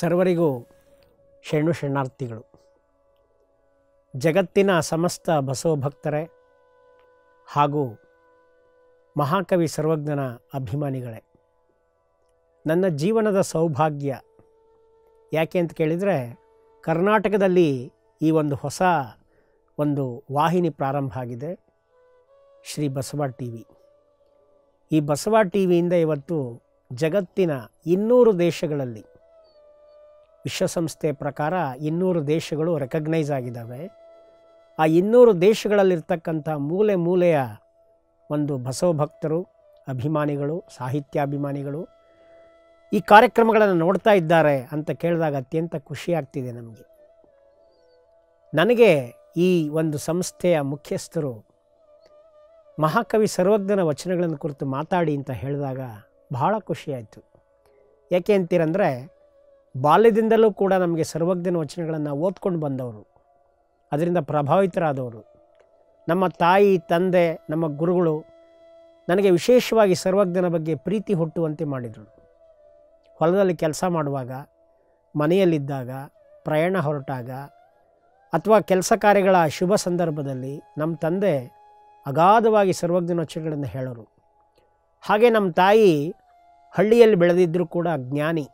ಸರ್ವರಿಗೂ ಶರಣು ಶರಣಾರ್ಥಿಗಳು ಜಗತ್ತಿನ ಸಮಸ್ತ ಬಸವ ಭಕ್ತರೇ ಹಾಗೂ ಮಹಾಕವಿ ಸರ್ವಜ್ಞನ ಅಭಿಮಾನಿಗಳೇ ನನ್ನ ಜೀವನದ ಸೌಭಾಗ್ಯ ಯಾಕೆ ಅಂತ ಕೇಳಿದರೆ ಕರ್ನಾಟಕದಲ್ಲಿ ಈ ಒಂದು ಹೊಸ ಒಂದು ವಾಹಿನಿ ಪ್ರಾರಂಭ ಆಗಿದೆ ಶ್ರೀ ಬಸವ ಟಿ ವಿ ಈ ಬಸವ ಟಿ ವಿಯಿಂದ ಇವತ್ತು ಜಗತ್ತಿನ ಇನ್ನೂರು ದೇಶಗಳಲ್ಲಿ ವಿಶ್ವಸಂಸ್ಥೆ ಪ್ರಕಾರ ಇನ್ನೂರು ದೇಶಗಳು ರೆಕಗ್ನೈಸ್ ಆಗಿದ್ದಾವೆ ಆ ಇನ್ನೂರು ದೇಶಗಳಲ್ಲಿರ್ತಕ್ಕಂಥ ಮೂಲೆ ಮೂಲೆಯ ಒಂದು ಬಸವ ಭಕ್ತರು ಅಭಿಮಾನಿಗಳು ಸಾಹಿತ್ಯಾಭಿಮಾನಿಗಳು ಈ ಕಾರ್ಯಕ್ರಮಗಳನ್ನು ನೋಡ್ತಾ ಇದ್ದಾರೆ ಅಂತ ಕೇಳಿದಾಗ ಅತ್ಯಂತ ಖುಷಿಯಾಗ್ತಿದೆ ನಮಗೆ ನನಗೆ ಈ ಒಂದು ಸಂಸ್ಥೆಯ ಮುಖ್ಯಸ್ಥರು ಮಹಾಕವಿ ಸರ್ವಜ್ಞನ ವಚನಗಳನ್ನು ಕುರಿತು ಮಾತಾಡಿ ಅಂತ ಹೇಳಿದಾಗ ಬಹಳ ಖುಷಿಯಾಯಿತು ಯಾಕೆ ಅಂತೀರಂದರೆ ಬಾಲ್ಯದಿಂದಲೂ ಕೂಡ ನಮಗೆ ಸರ್ವಜ್ಞನ ವಚನಗಳನ್ನು ಓದ್ಕೊಂಡು ಬಂದವರು ಅದರಿಂದ ಪ್ರಭಾವಿತರಾದವರು ನಮ್ಮ ತಾಯಿ ತಂದೆ ನಮ್ಮ ಗುರುಗಳು ನನಗೆ ವಿಶೇಷವಾಗಿ ಸರ್ವಜ್ಞನ ಬಗ್ಗೆ ಪ್ರೀತಿ ಹುಟ್ಟುವಂತೆ ಮಾಡಿದರು ಹೊಲದಲ್ಲಿ ಕೆಲಸ ಮಾಡುವಾಗ ಮನೆಯಲ್ಲಿದ್ದಾಗ ಪ್ರಯಾಣ ಹೊರಟಾಗ ಅಥವಾ ಕೆಲಸ ಕಾರ್ಯಗಳ ಶುಭ ಸಂದರ್ಭದಲ್ಲಿ ನಮ್ಮ ತಂದೆ ಅಗಾಧವಾಗಿ ಸರ್ವಜ್ಞನ ವಚನಗಳನ್ನು ಹೇಳೋರು ಹಾಗೆ ನಮ್ಮ ತಾಯಿ ಹಳ್ಳಿಯಲ್ಲಿ ಬೆಳೆದಿದ್ದರೂ ಕೂಡ ಜ್ಞಾನಿ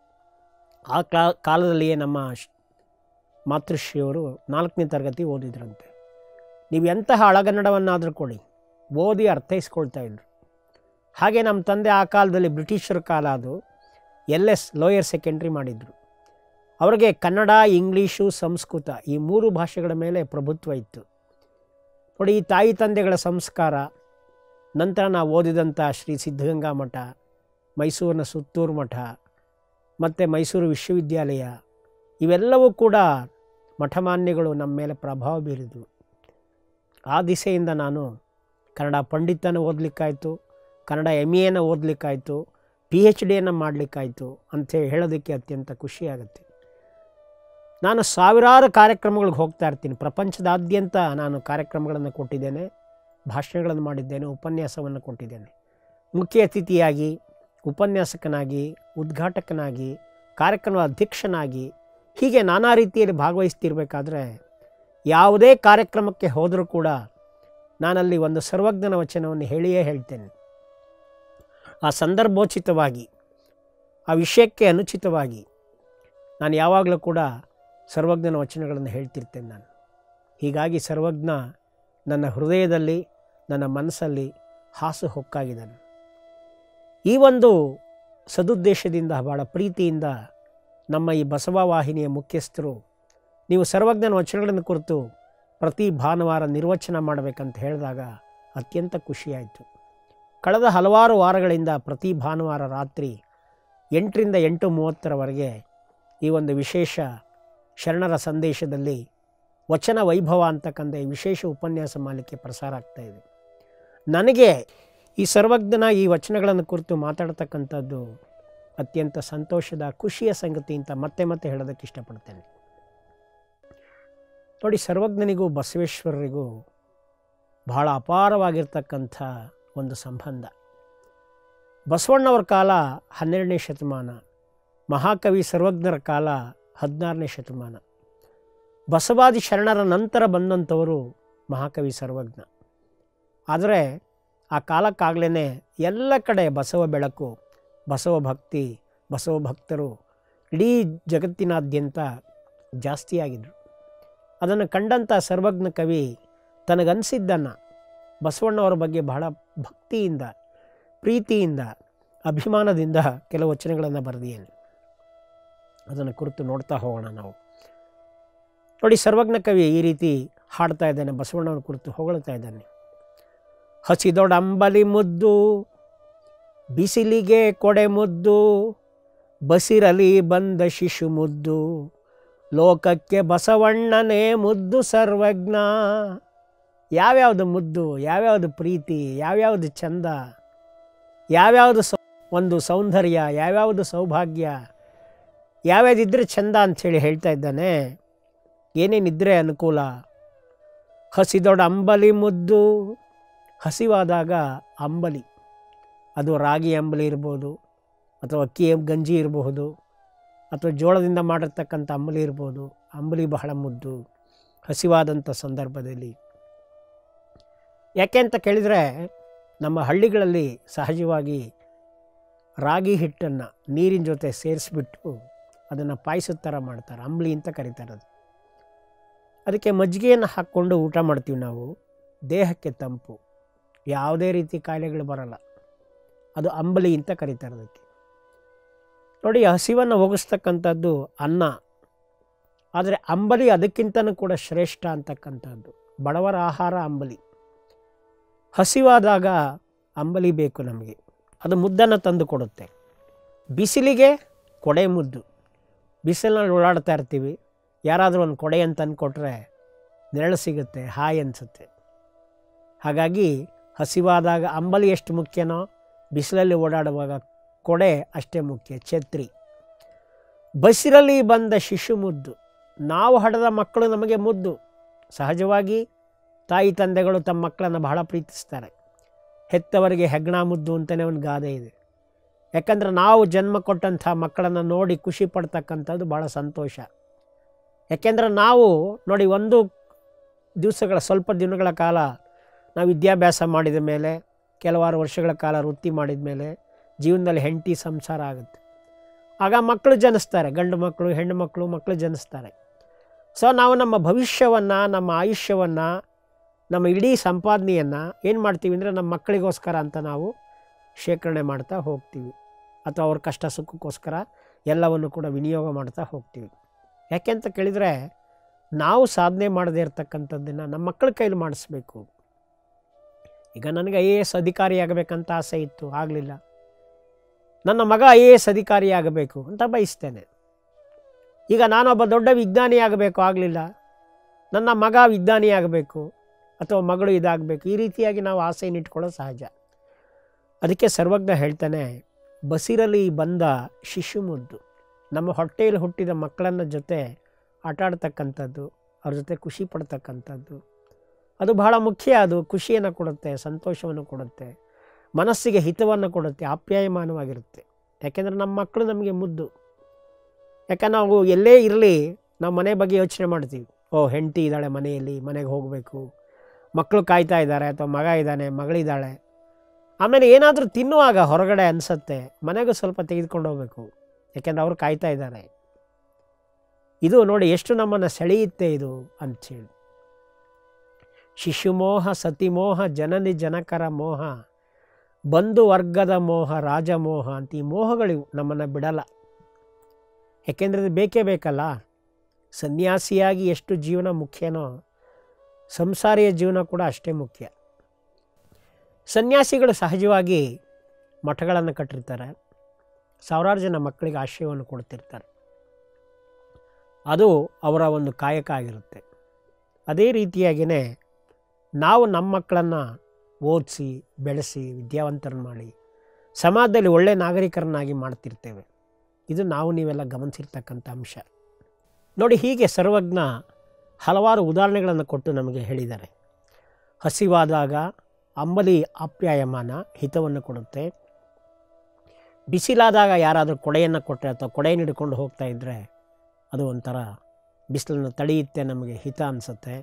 ಆ ಕಾ ಕಾಲದಲ್ಲಿಯೇ ನಮ್ಮ ಶ್- ಮಾತೃಶ್ರೀಯವರು ನಾಲ್ಕನೇ ತರಗತಿ ಓದಿದ್ರಂತೆ ನೀವು ಎಂತಹ ಹಳಗನ್ನಡವನ್ನಾದರೂ ಕೊಡಿ ಓದಿ ಅರ್ಥೈಸ್ಕೊಳ್ತಾ ಇದ್ರು ಹಾಗೆ ನಮ್ಮ ತಂದೆ ಆ ಕಾಲದಲ್ಲಿ ಬ್ರಿಟಿಷರ ಕಾಲ ಅದು ಎಲ್ ಎಸ್ ಲೋಯರ್ ಸೆಕೆಂಡ್ರಿ ಮಾಡಿದರು ಅವರಿಗೆ ಕನ್ನಡ ಇಂಗ್ಲೀಷು ಸಂಸ್ಕೃತ ಈ ಮೂರು ಭಾಷೆಗಳ ಮೇಲೆ ಪ್ರಭುತ್ವ ಇತ್ತು ನೋಡಿ ಈ ತಾಯಿ ತಂದೆಗಳ ಸಂಸ್ಕಾರ ನಂತರ ನಾವು ಓದಿದಂಥ ಶ್ರೀ ಸಿದ್ಧಗಂಗಾ ಮಠ ಮೈಸೂರಿನ ಸುತ್ತೂರು ಮಠ ಮತ್ತು ಮೈಸೂರು ವಿಶ್ವವಿದ್ಯಾಲಯ ಇವೆಲ್ಲವೂ ಕೂಡ ಮಠಮಾನ್ಯಗಳು ನಮ್ಮ ಮೇಲೆ ಪ್ರಭಾವ ಬೀರಿದವು ಆ ದಿಸೆಯಿಂದ ನಾನು ಕನ್ನಡ ಪಂಡಿತನ ಓದಲಿಕ್ಕಾಯಿತು ಕನ್ನಡ ಎಮ್ ಎನ ಓದಲಿಕ್ಕಾಯಿತು ಪಿ ಎಚ್ ಡಿಯನ್ನು ಮಾಡಲಿಕ್ಕಾಯಿತು ಅಂಥೇಳಿ ಹೇಳೋದಕ್ಕೆ ಅತ್ಯಂತ ಖುಷಿಯಾಗುತ್ತೆ ನಾನು ಸಾವಿರಾರು ಕಾರ್ಯಕ್ರಮಗಳಿಗೆ ಹೋಗ್ತಾ ಇರ್ತೀನಿ ಪ್ರಪಂಚದಾದ್ಯಂತ ನಾನು ಕಾರ್ಯಕ್ರಮಗಳನ್ನು ಕೊಟ್ಟಿದ್ದೇನೆ ಭಾಷಣಗಳನ್ನು ಮಾಡಿದ್ದೇನೆ ಉಪನ್ಯಾಸವನ್ನು ಕೊಟ್ಟಿದ್ದೇನೆ ಮುಖ್ಯ ಅತಿಥಿಯಾಗಿ ಉಪನ್ಯಾಸಕನಾಗಿ ಉದ್ಘಾಟಕನಾಗಿ ಕಾರ್ಯಕ್ರಮ ಅಧ್ಯಕ್ಷನಾಗಿ ಹೀಗೆ ನಾನಾ ರೀತಿಯಲ್ಲಿ ಭಾಗವಹಿಸ್ತಿರ್ಬೇಕಾದ್ರೆ ಯಾವುದೇ ಕಾರ್ಯಕ್ರಮಕ್ಕೆ ಹೋದರೂ ಕೂಡ ನಾನಲ್ಲಿ ಒಂದು ಸರ್ವಜ್ಞನ ವಚನವನ್ನು ಹೇಳಿಯೇ ಹೇಳ್ತೇನೆ ಆ ಸಂದರ್ಭೋಚಿತವಾಗಿ ಆ ವಿಷಯಕ್ಕೆ ಅನುಚಿತವಾಗಿ ನಾನು ಯಾವಾಗಲೂ ಕೂಡ ಸರ್ವಜ್ಞನ ವಚನಗಳನ್ನು ಹೇಳ್ತಿರ್ತೇನೆ ನಾನು ಹೀಗಾಗಿ ಸರ್ವಜ್ಞ ನನ್ನ ಹೃದಯದಲ್ಲಿ ನನ್ನ ಮನಸ್ಸಲ್ಲಿ ಹಾಸು ಹೊಕ್ಕಾಗಿದ್ದಾನೆ ಈ ಒಂದು ಸದುದ್ದೇಶದಿಂದ ಭಾಳ ಪ್ರೀತಿಯಿಂದ ನಮ್ಮ ಈ ಬಸವ ವಾಹಿನಿಯ ಮುಖ್ಯಸ್ಥರು ನೀವು ಸರ್ವಜ್ಞನ ವಚನಗಳನ್ನು ಕುರಿತು ಪ್ರತಿ ಭಾನುವಾರ ನಿರ್ವಚನ ಮಾಡಬೇಕಂತ ಹೇಳಿದಾಗ ಅತ್ಯಂತ ಖುಷಿಯಾಯಿತು ಕಳೆದ ಹಲವಾರು ವಾರಗಳಿಂದ ಪ್ರತಿ ಭಾನುವಾರ ರಾತ್ರಿ ಎಂಟರಿಂದ ಎಂಟು ಮೂವತ್ತರವರೆಗೆ ಈ ಒಂದು ವಿಶೇಷ ಶರಣರ ಸಂದೇಶದಲ್ಲಿ ವಚನ ವೈಭವ ಅಂತಕ್ಕಂಥ ಈ ವಿಶೇಷ ಉಪನ್ಯಾಸ ಮಾಲಿಕೆ ಪ್ರಸಾರ ಆಗ್ತಾ ಇದೆ ನನಗೆ ಈ ಸರ್ವಜ್ಞನ ಈ ವಚನಗಳನ್ನು ಕುರಿತು ಮಾತಾಡ್ತಕ್ಕಂಥದ್ದು ಅತ್ಯಂತ ಸಂತೋಷದ ಖುಷಿಯ ಸಂಗತಿ ಅಂತ ಮತ್ತೆ ಮತ್ತೆ ಹೇಳೋದಕ್ಕೆ ಇಷ್ಟಪಡ್ತೇನೆ ನೋಡಿ ಸರ್ವಜ್ಞನಿಗೂ ಬಸವೇಶ್ವರರಿಗೂ ಬಹಳ ಅಪಾರವಾಗಿರ್ತಕ್ಕಂಥ ಒಂದು ಸಂಬಂಧ ಬಸವಣ್ಣವರ ಕಾಲ ಹನ್ನೆರಡನೇ ಶತಮಾನ ಮಹಾಕವಿ ಸರ್ವಜ್ಞರ ಕಾಲ ಹದಿನಾರನೇ ಶತಮಾನ ಬಸವಾದಿ ಶರಣರ ನಂತರ ಬಂದಂಥವರು ಮಹಾಕವಿ ಸರ್ವಜ್ಞ ಆದರೆ ಆ ಕಾಲಕ್ಕಾಗಲೇ ಎಲ್ಲ ಕಡೆ ಬಸವ ಬೆಳಕು ಬಸವ ಭಕ್ತಿ ಬಸವ ಭಕ್ತರು ಇಡೀ ಜಗತ್ತಿನಾದ್ಯಂತ ಜಾಸ್ತಿಯಾಗಿದ್ದರು ಅದನ್ನು ಕಂಡಂಥ ಸರ್ವಜ್ಞ ಕವಿ ತನಗನ್ಸಿದ್ದನ್ನು ಬಸವಣ್ಣವರ ಬಗ್ಗೆ ಬಹಳ ಭಕ್ತಿಯಿಂದ ಪ್ರೀತಿಯಿಂದ ಅಭಿಮಾನದಿಂದ ಕೆಲವು ವಚನಗಳನ್ನು ಬರೆದಿದ್ದೇನೆ ಅದನ್ನು ಕುರಿತು ನೋಡ್ತಾ ಹೋಗೋಣ ನಾವು ನೋಡಿ ಸರ್ವಜ್ಞ ಕವಿ ಈ ರೀತಿ ಹಾಡ್ತಾ ಇದ್ದಾನೆ ಬಸವಣ್ಣವ್ರ ಕುರಿತು ಹೊಗಳ್ತಾ ಇದ್ದಾನೆ ಹಸಿದೊಡ ಅಂಬಲಿ ಮುದ್ದು ಬಿಸಿಲಿಗೆ ಕೊಡೆ ಮುದ್ದು ಬಸಿರಲಿ ಬಂದ ಶಿಶು ಮುದ್ದು ಲೋಕಕ್ಕೆ ಬಸವಣ್ಣನೇ ಮುದ್ದು ಸರ್ವಜ್ಞ ಯಾವ್ಯಾವುದು ಮುದ್ದು ಯಾವ್ಯಾವುದು ಪ್ರೀತಿ ಯಾವ್ಯಾವುದು ಚಂದ ಯಾವ್ಯಾವುದು ಸೌ ಒಂದು ಸೌಂದರ್ಯ ಯಾವ್ಯಾವುದು ಸೌಭಾಗ್ಯ ಯಾವ್ಯಾವುದಿದ್ದರೆ ಚಂದ ಅಂಥೇಳಿ ಹೇಳ್ತಾ ಇದ್ದಾನೆ ಏನೇನಿದ್ದರೆ ಅನುಕೂಲ ಹಸಿದೊಡ ಅಂಬಲಿ ಮುದ್ದು ಹಸಿವಾದಾಗ ಅಂಬಲಿ ಅದು ರಾಗಿ ಅಂಬಲಿ ಇರ್ಬೋದು ಅಥವಾ ಅಕ್ಕಿ ಗಂಜಿ ಇರಬಹುದು ಅಥವಾ ಜೋಳದಿಂದ ಮಾಡಿರ್ತಕ್ಕಂಥ ಅಂಬಲಿ ಇರ್ಬೋದು ಅಂಬಲಿ ಬಹಳ ಮುದ್ದು ಹಸಿವಾದಂಥ ಸಂದರ್ಭದಲ್ಲಿ ಯಾಕೆ ಅಂತ ಕೇಳಿದರೆ ನಮ್ಮ ಹಳ್ಳಿಗಳಲ್ಲಿ ಸಹಜವಾಗಿ ರಾಗಿ ಹಿಟ್ಟನ್ನು ನೀರಿನ ಜೊತೆ ಸೇರಿಸ್ಬಿಟ್ಟು ಅದನ್ನು ಪಾಯಸದ ಥರ ಮಾಡ್ತಾರೆ ಅಂಬಲಿ ಅಂತ ಕರೀತಾರೆ ಅದು ಅದಕ್ಕೆ ಮಜ್ಜಿಗೆಯನ್ನು ಹಾಕ್ಕೊಂಡು ಊಟ ಮಾಡ್ತೀವಿ ನಾವು ದೇಹಕ್ಕೆ ತಂಪು ಯಾವುದೇ ರೀತಿ ಕಾಯಿಲೆಗಳು ಬರಲ್ಲ ಅದು ಅಂಬಲಿ ಅಂತ ಕರೀತಾರೆ ಅದಕ್ಕೆ ನೋಡಿ ಹಸಿವನ್ನು ಹೋಗಿಸ್ತಕ್ಕಂಥದ್ದು ಅನ್ನ ಆದರೆ ಅಂಬಲಿ ಅದಕ್ಕಿಂತನೂ ಕೂಡ ಶ್ರೇಷ್ಠ ಅಂತಕ್ಕಂಥದ್ದು ಬಡವರ ಆಹಾರ ಅಂಬಲಿ ಹಸಿವಾದಾಗ ಅಂಬಲಿ ಬೇಕು ನಮಗೆ ಅದು ಮುದ್ದನ್ನು ತಂದು ಕೊಡುತ್ತೆ ಬಿಸಿಲಿಗೆ ಕೊಡೆ ಮುದ್ದು ಬಿಸಿಲಿನಲ್ಲಿ ಓಡಾಡ್ತಾ ಇರ್ತೀವಿ ಯಾರಾದರೂ ಒಂದು ಕೊಡೆ ಅಂತ ತಂದುಕೊಟ್ರೆ ನೆರಳು ಸಿಗುತ್ತೆ ಹಾಯ್ ಅನಿಸುತ್ತೆ ಹಾಗಾಗಿ ಹಸಿವಾದಾಗ ಅಂಬಲಿ ಎಷ್ಟು ಮುಖ್ಯನೋ ಬಿಸಿಲಲ್ಲಿ ಓಡಾಡುವಾಗ ಕೊಡೆ ಅಷ್ಟೇ ಮುಖ್ಯ ಛತ್ರಿ ಬಸಿರಲ್ಲಿ ಬಂದ ಶಿಶು ಮುದ್ದು ನಾವು ಹಡದ ಮಕ್ಕಳು ನಮಗೆ ಮುದ್ದು ಸಹಜವಾಗಿ ತಾಯಿ ತಂದೆಗಳು ತಮ್ಮ ಮಕ್ಕಳನ್ನು ಬಹಳ ಪ್ರೀತಿಸ್ತಾರೆ ಹೆತ್ತವರಿಗೆ ಹೆಗ್ಗಣ ಮುದ್ದು ಅಂತಲೇ ಒಂದು ಗಾದೆ ಇದೆ ಯಾಕಂದರೆ ನಾವು ಜನ್ಮ ಕೊಟ್ಟಂಥ ಮಕ್ಕಳನ್ನು ನೋಡಿ ಖುಷಿ ಪಡ್ತಕ್ಕಂಥದ್ದು ಭಾಳ ಸಂತೋಷ ಯಾಕೆಂದರೆ ನಾವು ನೋಡಿ ಒಂದು ದಿವಸಗಳ ಸ್ವಲ್ಪ ದಿನಗಳ ಕಾಲ ನಾವು ವಿದ್ಯಾಭ್ಯಾಸ ಮಾಡಿದ ಮೇಲೆ ಕೆಲವಾರು ವರ್ಷಗಳ ಕಾಲ ವೃತ್ತಿ ಮಾಡಿದ ಮೇಲೆ ಜೀವನದಲ್ಲಿ ಹೆಂಡತಿ ಸಂಸಾರ ಆಗುತ್ತೆ ಆಗ ಮಕ್ಕಳು ಜನಿಸ್ತಾರೆ ಗಂಡು ಮಕ್ಕಳು ಹೆಣ್ಣು ಮಕ್ಕಳು ಮಕ್ಕಳು ಜನಿಸ್ತಾರೆ ಸೊ ನಾವು ನಮ್ಮ ಭವಿಷ್ಯವನ್ನು ನಮ್ಮ ಆಯುಷ್ಯವನ್ನು ನಮ್ಮ ಇಡೀ ಸಂಪಾದನೆಯನ್ನು ಏನು ಮಾಡ್ತೀವಿ ಅಂದರೆ ನಮ್ಮ ಮಕ್ಕಳಿಗೋಸ್ಕರ ಅಂತ ನಾವು ಶೇಖರಣೆ ಮಾಡ್ತಾ ಹೋಗ್ತೀವಿ ಅಥವಾ ಅವ್ರ ಕಷ್ಟ ಸುಖಕ್ಕೋಸ್ಕರ ಎಲ್ಲವನ್ನು ಕೂಡ ವಿನಿಯೋಗ ಮಾಡ್ತಾ ಹೋಗ್ತೀವಿ ಯಾಕೆ ಅಂತ ಕೇಳಿದರೆ ನಾವು ಸಾಧನೆ ಮಾಡದೇ ಇರತಕ್ಕಂಥದ್ದನ್ನು ನಮ್ಮ ಮಕ್ಕಳ ಕೈಲಿ ಮಾಡಿಸ್ಬೇಕು ಈಗ ನನಗೆ ಐ ಎ ಎಸ್ ಅಧಿಕಾರಿ ಆಗಬೇಕಂತ ಆಸೆ ಇತ್ತು ಆಗಲಿಲ್ಲ ನನ್ನ ಮಗ ಐ ಎ ಎಸ್ ಅಧಿಕಾರಿ ಆಗಬೇಕು ಅಂತ ಬಯಸ್ತೇನೆ ಈಗ ನಾನೊಬ್ಬ ದೊಡ್ಡ ವಿಜ್ಞಾನಿ ಆಗಬೇಕು ಆಗಲಿಲ್ಲ ನನ್ನ ಮಗ ವಿಜ್ಞಾನಿ ಆಗಬೇಕು ಅಥವಾ ಮಗಳು ಇದಾಗಬೇಕು ಈ ರೀತಿಯಾಗಿ ನಾವು ಆಸೆಯನ್ನು ಇಟ್ಕೊಳ್ಳೋದು ಸಹಜ ಅದಕ್ಕೆ ಸರ್ವಜ್ಞ ಹೇಳ್ತಾನೆ ಬಸಿರಲ್ಲಿ ಬಂದ ಶಿಶು ಮುದ್ದು ನಮ್ಮ ಹೊಟ್ಟೆಯಲ್ಲಿ ಹುಟ್ಟಿದ ಮಕ್ಕಳನ್ನ ಜೊತೆ ಆಟ ಆಡ್ತಕ್ಕಂಥದ್ದು ಅವ್ರ ಜೊತೆ ಖುಷಿ ಪಡ್ತಕ್ಕಂಥದ್ದು ಅದು ಬಹಳ ಮುಖ್ಯ ಅದು ಖುಷಿಯನ್ನು ಕೊಡುತ್ತೆ ಸಂತೋಷವನ್ನು ಕೊಡುತ್ತೆ ಮನಸ್ಸಿಗೆ ಹಿತವನ್ನು ಕೊಡುತ್ತೆ ಆಪ್ಯಾಯಮಾನವಾಗಿರುತ್ತೆ ಯಾಕೆಂದರೆ ನಮ್ಮ ಮಕ್ಕಳು ನಮಗೆ ಮುದ್ದು ಯಾಕಂದ್ರೆ ನಾವು ಎಲ್ಲೇ ಇರಲಿ ನಾವು ಮನೆ ಬಗ್ಗೆ ಯೋಚನೆ ಮಾಡ್ತೀವಿ ಓ ಹೆಂಡತಿ ಇದ್ದಾಳೆ ಮನೆಯಲ್ಲಿ ಮನೆಗೆ ಹೋಗಬೇಕು ಮಕ್ಕಳು ಕಾಯ್ತಾ ಇದ್ದಾರೆ ಅಥವಾ ಮಗ ಇದ್ದಾನೆ ಮಗಳಿದ್ದಾಳೆ ಆಮೇಲೆ ಏನಾದರೂ ತಿನ್ನುವಾಗ ಹೊರಗಡೆ ಅನಿಸತ್ತೆ ಮನೆಗೂ ಸ್ವಲ್ಪ ತೆಗೆದುಕೊಂಡು ಹೋಗ್ಬೇಕು ಯಾಕೆಂದ್ರೆ ಅವ್ರು ಕಾಯ್ತಾ ಇದ್ದಾರೆ ಇದು ನೋಡಿ ಎಷ್ಟು ನಮ್ಮನ್ನು ಸೆಳೆಯುತ್ತೆ ಇದು ಅಂಥೇಳಿ ಶಿಶುಮೋಹ ಸತಿಮೋಹ ಜನನಿ ಜನಕರ ಮೋಹ ಬಂಧು ವರ್ಗದ ಮೋಹ ರಾಜಮೋಹ ಅಂತ ಈ ಮೋಹಗಳಿವು ನಮ್ಮನ್ನು ಬಿಡಲ್ಲ ಯಾಕೆಂದರೆ ಇದು ಬೇಕೇ ಬೇಕಲ್ಲ ಸನ್ಯಾಸಿಯಾಗಿ ಎಷ್ಟು ಜೀವನ ಮುಖ್ಯನೋ ಸಂಸಾರಿಯ ಜೀವನ ಕೂಡ ಅಷ್ಟೇ ಮುಖ್ಯ ಸನ್ಯಾಸಿಗಳು ಸಹಜವಾಗಿ ಮಠಗಳನ್ನು ಕಟ್ಟಿರ್ತಾರೆ ಸಾವಿರಾರು ಜನ ಮಕ್ಕಳಿಗೆ ಆಶ್ರಯವನ್ನು ಕೊಡ್ತಿರ್ತಾರೆ ಅದು ಅವರ ಒಂದು ಕಾಯಕ ಆಗಿರುತ್ತೆ ಅದೇ ರೀತಿಯಾಗಿಯೇ ನಾವು ನಮ್ಮ ಮಕ್ಕಳನ್ನು ಓದಿಸಿ ಬೆಳೆಸಿ ವಿದ್ಯಾವಂತರನ್ನು ಮಾಡಿ ಸಮಾಜದಲ್ಲಿ ಒಳ್ಳೆಯ ನಾಗರಿಕರನ್ನಾಗಿ ಮಾಡ್ತಿರ್ತೇವೆ ಇದು ನಾವು ನೀವೆಲ್ಲ ಗಮನಿಸಿರ್ತಕ್ಕಂಥ ಅಂಶ ನೋಡಿ ಹೀಗೆ ಸರ್ವಜ್ಞ ಹಲವಾರು ಉದಾಹರಣೆಗಳನ್ನು ಕೊಟ್ಟು ನಮಗೆ ಹೇಳಿದ್ದಾರೆ ಹಸಿವಾದಾಗ ಅಂಬಲಿ ಆಪ್ಯಾಯಮಾನ ಹಿತವನ್ನು ಕೊಡುತ್ತೆ ಬಿಸಿಲಾದಾಗ ಯಾರಾದರೂ ಕೊಡೆಯನ್ನು ಕೊಟ್ಟರೆ ಅಥವಾ ಕೊಡೆಯನ್ನು ಹಿಡ್ಕೊಂಡು ಹೋಗ್ತಾ ಇದ್ದರೆ ಅದು ಒಂಥರ ಬಿಸಿಲನ್ನು ತಡೆಯುತ್ತೆ ನಮಗೆ ಹಿತ ಅನಿಸುತ್ತೆ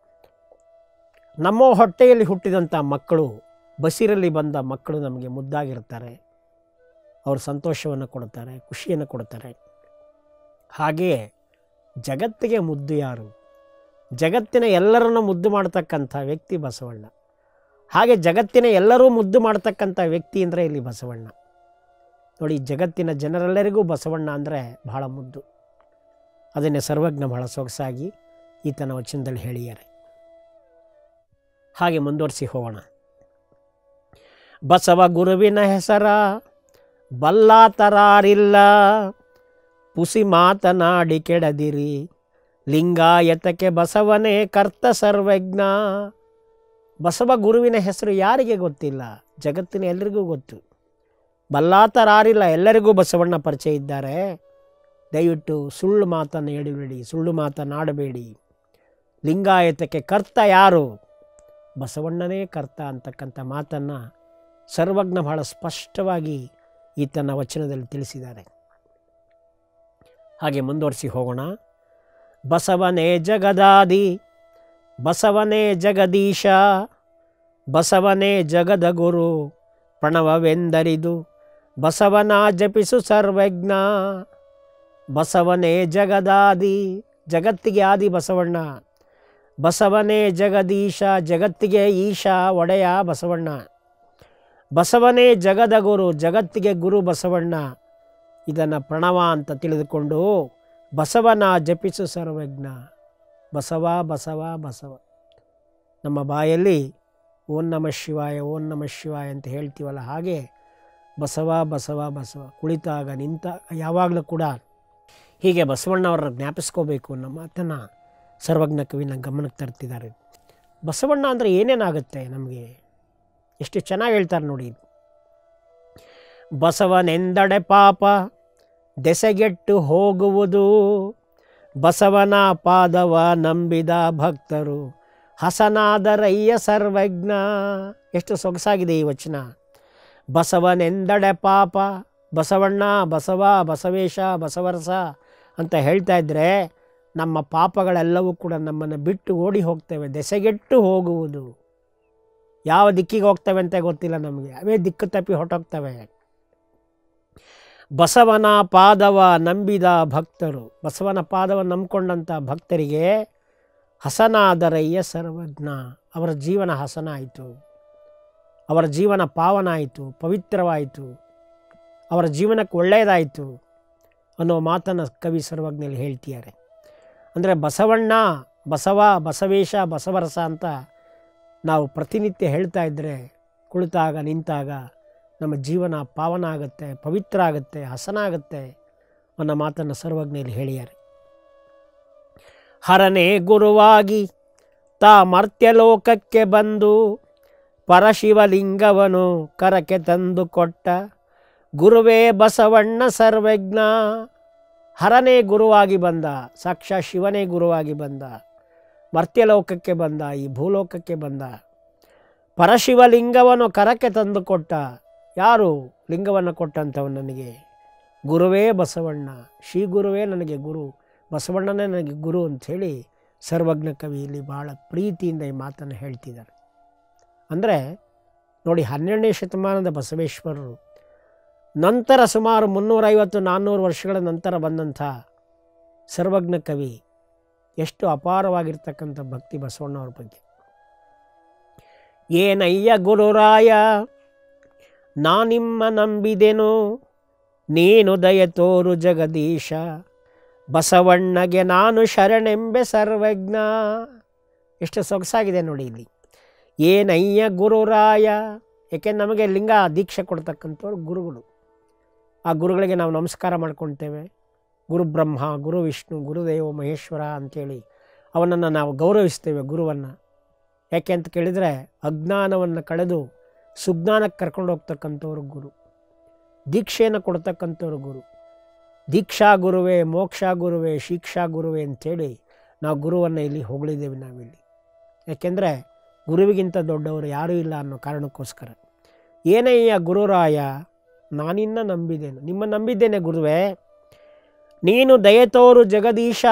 ನಮ್ಮ ಹೊಟ್ಟೆಯಲ್ಲಿ ಹುಟ್ಟಿದಂಥ ಮಕ್ಕಳು ಬಸಿರಲ್ಲಿ ಬಂದ ಮಕ್ಕಳು ನಮಗೆ ಮುದ್ದಾಗಿರ್ತಾರೆ ಅವರು ಸಂತೋಷವನ್ನು ಕೊಡುತ್ತಾರೆ ಖುಷಿಯನ್ನು ಕೊಡುತ್ತಾರೆ ಹಾಗೆಯೇ ಜಗತ್ತಿಗೆ ಮುದ್ದು ಯಾರು ಜಗತ್ತಿನ ಎಲ್ಲರನ್ನು ಮುದ್ದು ಮಾಡ್ತಕ್ಕಂಥ ವ್ಯಕ್ತಿ ಬಸವಣ್ಣ ಹಾಗೆ ಜಗತ್ತಿನ ಎಲ್ಲರೂ ಮುದ್ದು ಮಾಡ್ತಕ್ಕಂಥ ವ್ಯಕ್ತಿ ಅಂದರೆ ಇಲ್ಲಿ ಬಸವಣ್ಣ ನೋಡಿ ಜಗತ್ತಿನ ಜನರೆಲ್ಲರಿಗೂ ಬಸವಣ್ಣ ಅಂದರೆ ಬಹಳ ಮುದ್ದು ಅದನ್ನೇ ಸರ್ವಜ್ಞ ಬಹಳ ಸೊಗಸಾಗಿ ಈತನ ವಚನದಲ್ಲಿ ಹೇಳಿದ್ದಾರೆ ಹಾಗೆ ಮುಂದುವರಿಸಿ ಹೋಗೋಣ ಬಸವ ಗುರುವಿನ ಹೆಸರ ಬಲ್ಲಾತರಾರಿಲ್ಲ ಪುಸಿ ಮಾತನಾಡಿ ಕೆಡದಿರಿ ಲಿಂಗಾಯತಕ್ಕೆ ಬಸವನೇ ಕರ್ತ ಸರ್ವಜ್ಞ ಬಸವ ಗುರುವಿನ ಹೆಸರು ಯಾರಿಗೆ ಗೊತ್ತಿಲ್ಲ ಜಗತ್ತಿನ ಎಲ್ಲರಿಗೂ ಗೊತ್ತು ಬಲ್ಲಾತರಾರಿಲ್ಲ ಎಲ್ಲರಿಗೂ ಬಸವಣ್ಣ ಪರಿಚಯ ಇದ್ದಾರೆ ದಯವಿಟ್ಟು ಸುಳ್ಳು ಮಾತನ್ನು ಹೇಳಿಬಿಡಿ ಸುಳ್ಳು ಮಾತನಾಡಬೇಡಿ ಲಿಂಗಾಯತಕ್ಕೆ ಕರ್ತ ಯಾರು ಬಸವಣ್ಣನೇ ಕರ್ತ ಅಂತಕ್ಕಂಥ ಮಾತನ್ನು ಸರ್ವಜ್ಞ ಬಹಳ ಸ್ಪಷ್ಟವಾಗಿ ಈತನ ವಚನದಲ್ಲಿ ತಿಳಿಸಿದ್ದಾರೆ ಹಾಗೆ ಮುಂದುವರಿಸಿ ಹೋಗೋಣ ಬಸವನೇ ಜಗದಾದಿ ಬಸವನೇ ಜಗದೀಶ ಬಸವನೇ ಜಗದ ಗುರು ಪ್ರಣವವೆಂದರಿದು ಬಸವನ ಜಪಿಸು ಸರ್ವಜ್ಞ ಬಸವನೇ ಜಗದಾದಿ ಜಗತ್ತಿಗೆ ಆದಿ ಬಸವಣ್ಣ ಬಸವನೇ ಜಗದೀಶ ಜಗತ್ತಿಗೆ ಈಶ ಒಡೆಯ ಬಸವಣ್ಣ ಬಸವನೇ ಜಗದ ಗುರು ಜಗತ್ತಿಗೆ ಗುರು ಬಸವಣ್ಣ ಇದನ್ನು ಪ್ರಣವ ಅಂತ ತಿಳಿದುಕೊಂಡು ಬಸವನ ಜಪಿಸು ಸರ್ವಜ್ಞ ಬಸವ ಬಸವ ಬಸವ ನಮ್ಮ ಬಾಯಲ್ಲಿ ಓಂ ನಮ ಶಿವಾಯ ಓಂ ನಮ ಶಿವಾಯ ಅಂತ ಹೇಳ್ತೀವಲ್ಲ ಹಾಗೆ ಬಸವ ಬಸವ ಬಸವ ಕುಳಿತಾಗ ನಿಂತ ಯಾವಾಗಲೂ ಕೂಡ ಹೀಗೆ ಬಸವಣ್ಣವ್ರನ್ನ ಜ್ಞಾಪಿಸ್ಕೋಬೇಕು ಅನ್ನೋ ಮಾತನ್ನು ಸರ್ವಜ್ಞ ಕವಿನ ಗಮನಕ್ಕೆ ತರ್ತಿದ್ದಾರೆ ಬಸವಣ್ಣ ಅಂದರೆ ಏನೇನಾಗುತ್ತೆ ನಮಗೆ ಎಷ್ಟು ಚೆನ್ನಾಗಿ ಹೇಳ್ತಾರೆ ನೋಡಿ ಬಸವನೆಂದಡೆ ಪಾಪ ದೆಸೆಗೆಟ್ಟು ಹೋಗುವುದು ಬಸವನ ಪಾದವ ನಂಬಿದ ಭಕ್ತರು ಹಸನಾದರಯ್ಯ ಸರ್ವಜ್ಞ ಎಷ್ಟು ಸೊಗಸಾಗಿದೆ ಈ ವಚನ ಬಸವನೆಂದಡೆ ಪಾಪ ಬಸವಣ್ಣ ಬಸವ ಬಸವೇಶ ಬಸವರಸ ಅಂತ ಹೇಳ್ತಾ ಇದ್ದರೆ ನಮ್ಮ ಪಾಪಗಳೆಲ್ಲವೂ ಕೂಡ ನಮ್ಮನ್ನು ಬಿಟ್ಟು ಓಡಿ ಹೋಗ್ತೇವೆ ದೆಸೆಗೆಟ್ಟು ಹೋಗುವುದು ಯಾವ ದಿಕ್ಕಿಗೆ ಹೋಗ್ತವೆ ಅಂತ ಗೊತ್ತಿಲ್ಲ ನಮಗೆ ಅವೇ ದಿಕ್ಕು ತಪ್ಪಿ ಹೊರಟೋಗ್ತವೆ ಬಸವನ ಪಾದವ ನಂಬಿದ ಭಕ್ತರು ಬಸವನ ಪಾದವ ನಂಬಿಕೊಂಡಂಥ ಭಕ್ತರಿಗೆ ಹಸನಾದರಯ್ಯ ಸರ್ವಜ್ಞ ಅವರ ಜೀವನ ಹಸನ ಆಯಿತು ಅವರ ಜೀವನ ಪಾವನ ಆಯಿತು ಪವಿತ್ರವಾಯಿತು ಅವರ ಜೀವನಕ್ಕೆ ಒಳ್ಳೆಯದಾಯಿತು ಅನ್ನೋ ಮಾತನ್ನು ಕವಿ ಸರ್ವಜ್ಞಲ್ಲಿ ಹೇಳ್ತಿದ್ದಾರೆ ಅಂದರೆ ಬಸವಣ್ಣ ಬಸವ ಬಸವೇಶ ಬಸವರಸ ಅಂತ ನಾವು ಪ್ರತಿನಿತ್ಯ ಹೇಳ್ತಾ ಇದ್ದರೆ ಕುಳಿತಾಗ ನಿಂತಾಗ ನಮ್ಮ ಜೀವನ ಪಾವನ ಆಗುತ್ತೆ ಪವಿತ್ರ ಆಗುತ್ತೆ ಹಸನ ಆಗುತ್ತೆ ಅನ್ನೋ ಮಾತನ್ನು ಸರ್ವಜ್ಞಲ್ಲಿ ಹೇಳಿದ್ದಾರೆ ಹರನೇ ಗುರುವಾಗಿ ತಾ ಮರ್ತ್ಯಲೋಕಕ್ಕೆ ಬಂದು ಪರಶಿವಲಿಂಗವನು ಕರಕ್ಕೆ ತಂದು ಕೊಟ್ಟ ಗುರುವೇ ಬಸವಣ್ಣ ಸರ್ವಜ್ಞ ಹರನೇ ಗುರುವಾಗಿ ಬಂದ ಸಾಕ್ಷಾ ಶಿವನೇ ಗುರುವಾಗಿ ಬಂದ ಮರ್ತ್ಯಲೋಕಕ್ಕೆ ಬಂದ ಈ ಭೂಲೋಕಕ್ಕೆ ಬಂದ ಪರಶಿವಲಿಂಗವನ್ನು ಕರಕ್ಕೆ ತಂದು ಕೊಟ್ಟ ಯಾರು ಲಿಂಗವನ್ನು ಕೊಟ್ಟಂಥವನು ನನಗೆ ಗುರುವೇ ಬಸವಣ್ಣ ಶ್ರೀ ಗುರುವೇ ನನಗೆ ಗುರು ಬಸವಣ್ಣನೇ ನನಗೆ ಗುರು ಅಂಥೇಳಿ ಸರ್ವಜ್ಞ ಕವಿ ಇಲ್ಲಿ ಭಾಳ ಪ್ರೀತಿಯಿಂದ ಈ ಮಾತನ್ನು ಹೇಳ್ತಿದ್ದಾರೆ ಅಂದರೆ ನೋಡಿ ಹನ್ನೆರಡನೇ ಶತಮಾನದ ಬಸವೇಶ್ವರರು ನಂತರ ಸುಮಾರು ಮುನ್ನೂರೈವತ್ತು ನಾನ್ನೂರು ವರ್ಷಗಳ ನಂತರ ಬಂದಂಥ ಸರ್ವಜ್ಞ ಕವಿ ಎಷ್ಟು ಅಪಾರವಾಗಿರ್ತಕ್ಕಂಥ ಭಕ್ತಿ ಬಸವಣ್ಣವ್ರ ಬಗ್ಗೆ ಏನಯ್ಯ ಗುರುರಾಯ ನಾನಿಮ್ಮ ನಂಬಿದೆನು ನೀನು ದಯ ತೋರು ಜಗದೀಶ ಬಸವಣ್ಣಗೆ ನಾನು ಶರಣೆಂಬೆ ಸರ್ವಜ್ಞ ಎಷ್ಟು ಸೊಗಸಾಗಿದೆ ನೋಡಿ ಇಲ್ಲಿ ಏನಯ್ಯ ಗುರುರಾಯ ಏಕೆ ನಮಗೆ ಲಿಂಗ ದೀಕ್ಷೆ ಕೊಡ್ತಕ್ಕಂಥವ್ರು ಗುರುಗಳು ಆ ಗುರುಗಳಿಗೆ ನಾವು ನಮಸ್ಕಾರ ಮಾಡ್ಕೊಳ್ತೇವೆ ಗುರು ಬ್ರಹ್ಮ ಗುರು ವಿಷ್ಣು ಗುರುದೇವ ಮಹೇಶ್ವರ ಅಂಥೇಳಿ ಅವನನ್ನು ನಾವು ಗೌರವಿಸ್ತೇವೆ ಗುರುವನ್ನು ಯಾಕೆ ಅಂತ ಕೇಳಿದರೆ ಅಜ್ಞಾನವನ್ನು ಕಳೆದು ಸುಜ್ಞಾನಕ್ಕೆ ಕರ್ಕೊಂಡು ಹೋಗ್ತಕ್ಕಂಥವ್ರು ಗುರು ದೀಕ್ಷೆಯನ್ನು ಕೊಡ್ತಕ್ಕಂಥವ್ರು ಗುರು ದೀಕ್ಷಾ ಗುರುವೇ ಮೋಕ್ಷ ಗುರುವೇ ಶಿಕ್ಷಾ ಗುರುವೇ ಅಂಥೇಳಿ ನಾವು ಗುರುವನ್ನು ಇಲ್ಲಿ ಹೊಗಳಿದ್ದೇವೆ ನಾವಿಲ್ಲಿ ಯಾಕೆಂದರೆ ಗುರುವಿಗಿಂತ ದೊಡ್ಡವರು ಯಾರೂ ಇಲ್ಲ ಅನ್ನೋ ಕಾರಣಕ್ಕೋಸ್ಕರ ಏನಯ್ಯ ಗುರುರಾಯ ನಾನಿನ್ನ ನಂಬಿದ್ದೇನೆ ನಿಮ್ಮ ನಂಬಿದ್ದೇನೆ ಗುರುವೇ ನೀನು ದಯತೋರು ಜಗದೀಶ